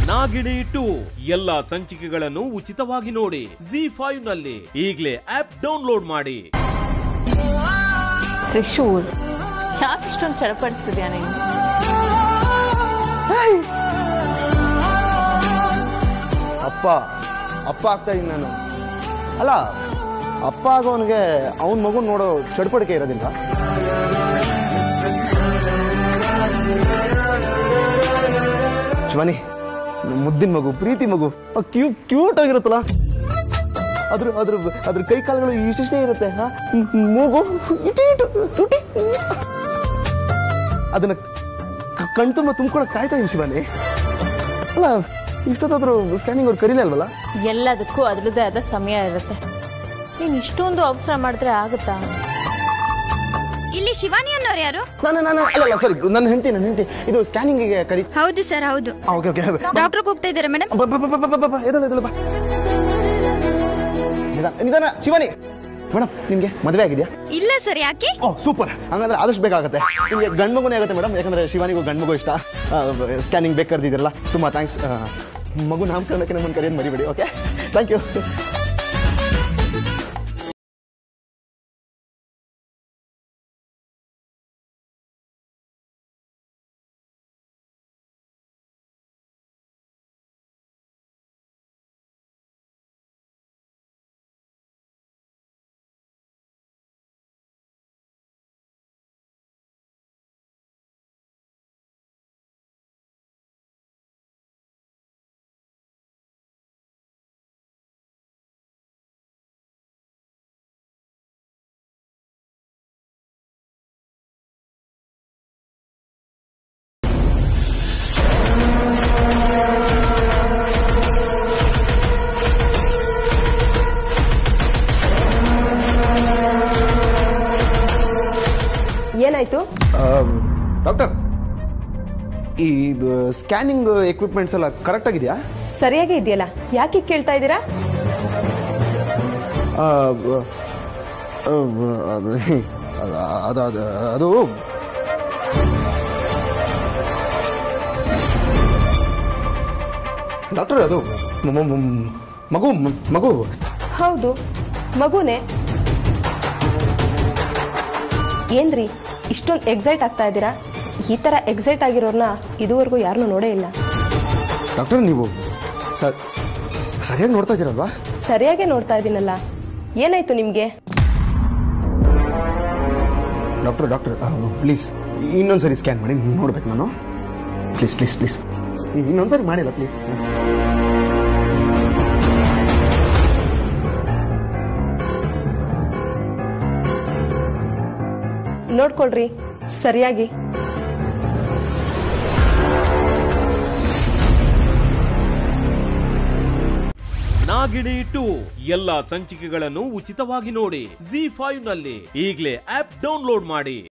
Nagini to ಎಲ್ಲಾ ಸಂಚಿಕೆಗಳನ್ನು ಉಚಿತವಾಗಿ ನೋಡಿ ಜಿ ಫೈವ್ ನಲ್ಲಿ ಈಗಲೇ ಆಪ್ ಡೌನ್ಲೋಡ್ ಮಾಡಿ ತ್ರಿಶೂಲ್ ಯಾಕೆ ಇಷ್ಟೊಂದು ಚಡಪಡಿಸ್ತಿದ್ಯಾ ನೀನು ಅಪ್ಪ ಅಪ್ಪ ಆಗ್ತಾ ಇದ್ದೀನಿ ನಾನು ಅಲ್ಲ ಅಪ್ಪ ಆಗೋವನಿಗೆ ಅವನ ಮಗು ನೋಡೋ ಚಡ್ಪಡಿಕೆ ಇರೋದಿಲ್ಲ ಶಿವಾನಿ ಮುದ್ದಿನ ಮಗು ಪ್ರೀತಿ ಮಗು ಕ್ಯೂ ಕ್ಯೂಟ್ ಆಗಿರುತ್ತಲ್ಲ ಅದ್ರ ಅದ್ರ ಅದ್ರ ಕೈ ಕಾಲುಗಳು ಇಷ್ಟಿಷ್ಟೇ ಇರುತ್ತೆ ಹಾ? ಮೂಗು ಇಟಿ ಇಟು, ತುಟಿ ಅದನ್ನ ಕ- ಕಣ್ತುಂಬ ತುಂಬ್ಕೊಳಕ್ ಕಾಯ್ತಾ ಇದೀನಿ ಶಿವಾನಿ ಅಲ್ಲ ಇಷ್ಟೊತ್ತಾದ್ರೂ ಸ್ಕ್ಯಾನಿಂಗ್ ಅವ್ರು ಕರೀಲೇ ಅಲ್ವಲ್ಲ ಎಲ್ಲದಕ್ಕೂ ಅದ್ರದ್ದೇ ಆದ ಸಮಯ ಇರುತ್ತೆ ನೀನ್ ಇಷ್ಟೊಂದು ಅವಸರ ಮಾಡಿದ್ರೆ ಆಗುತ್ತಾ ಇಲ್ಲಿ ಶಿವಾನಿ ಅನ್ನೋರು ಯಾರು ನಾನು ನಾನು ಅಲ್ಲ ಅಲ್ಲ ಸಾರಿ ನನ್ನ ಹೆಂಡತಿ ನನ್ನ ಹೆಂಡತಿ ಇದು ಸ್ಕ್ಯಾನಿಂಗಿಗೆ ಕರಿ ಹೌದು ಸರ್ ಹೌದು ಓಕೆ ಓಕೆ ಡಾಕ್ಟರ್ ಹೋಗ್ತಾ ಇದ್ದಾರೆ ಮೇಡಮ್ ಎದಲ್ಲ ಎದಲ್ಲ ಬಾ ನಿಧಾನ ನಿಧಾನ ಶಿವಾನಿ ಮೇಡಮ್ ನಿಮ್ಗೆ ಮದುವೆ ಆಗಿದೆಯಾ ಇಲ್ಲ ಸರ್ ಯಾಕೆ ಓ ಸೂಪರ್ ಹಂಗಂದ್ರೆ ಆದಷ್ಟು ಬೇಕಾಗುತ್ತೆ ನಿಮಗೆ ಗಂಡು ಮಗುನೇ ಆಗುತ್ತೆ ಮೇಡಮ್ ಯಾಕಂದ್ರೆ ಶಿವಾನಿಗೂ ಗಂಡು ಮಗು ಇಷ್ಟ ಸ್ಕ್ಯಾನಿಂಗ್ ಬೇಕು ಕರೆದಿದ್ದೀರಲ್ಲ ತುಂಬ ಥ್ಯಾಂಕ್ಸ್ ಮಗು ನಾಮಕರಣಕ್ಕೆ ನಮ್ಮನ್ನು ಕರೆಯೋದು ಮರಿಬೇಡಿ ಓಕೆ ಥ್ಯಾಂಕ್ ಯು ಏನಾಯ್ತು ಡಾಕ್ಟರ್ ಈ ಸ್ಕ್ಯಾನಿಂಗ್ ಎಕ್ವಿಪ್ಮೆಂಟ್ಸ್ ಎಲ್ಲ ಕರೆಕ್ಟ್ ಆಗಿದೆಯಾ ಸರಿಯಾಗಿ ಇದೆಯಲ್ಲ ಯಾಕೆ ಕೇಳ್ತಾ ಇದ್ದೀರಾ ಆ, ಆ, ಅದು ಅದು ಅದು ಅದು ಡಾಕ್ಟರ್ ಅದು ಮ- ಮ- ಮ- ಮಗು ಮ- ಮಗು ಹೌದು ಮಗುನೇ ಏನ್ರಿ ಇಷ್ಟೊಂದು ಎಕ್ಸೈಟ್ ಆಗ್ತಾ ಇದ್ದೀರಾ ಈ ತರ ಎಕ್ಸೈಟ್ ಆಗಿರೋರ್ನ ಇದುವರೆಗೂ ಯಾರನ್ನೂ ನೋಡೇ ಇಲ್ಲ ಡಾಕ್ಟರ್ ನೀವು ಸ- ಸರಿಯಾಗಿ ನೋಡ್ತಾ ಇದ್ದೀರಲ್ವಾ ಸರಿಯಾಗಿ ನೋಡ್ತಾ ಇದ್ದೀನಲ್ಲ ಏನಾಯ್ತು ನಿಮ್ಗೆ ಡಾಕ್ಟರ್ ಡಾಕ್ಟರ್ ಪ್ಲೀಸ್ ಇನ್ನೊಂದ್ಸರಿ ಸ್ಕ್ಯಾನ್ ಮಾಡಿ ನೋಡ್ಬೇಕು ನಾನು ಪ್ಲೀಸ್ ಪ್ಲೀಸ್ ಪ್ಲೀಸ್ ಇನ್ನೊಂದ್ಸರಿ ಮಾಡಿಲ್ಲ ಪ್ಲೀಸ್ ನೋಡ್ಕೊಳ್ರಿ ಸರಿಯಾಗಿ ನಾಗಿಣಿ ಟು ಎಲ್ಲಾ ಸಂಚಿಕೆಗಳನ್ನು ಉಚಿತವಾಗಿ ನೋಡಿ ಜಿ ಫೈವ್ ನಲ್ಲಿ ಈಗಲೇ ಆಪ್ ಡೌನ್ಲೋಡ್ ಮಾಡಿ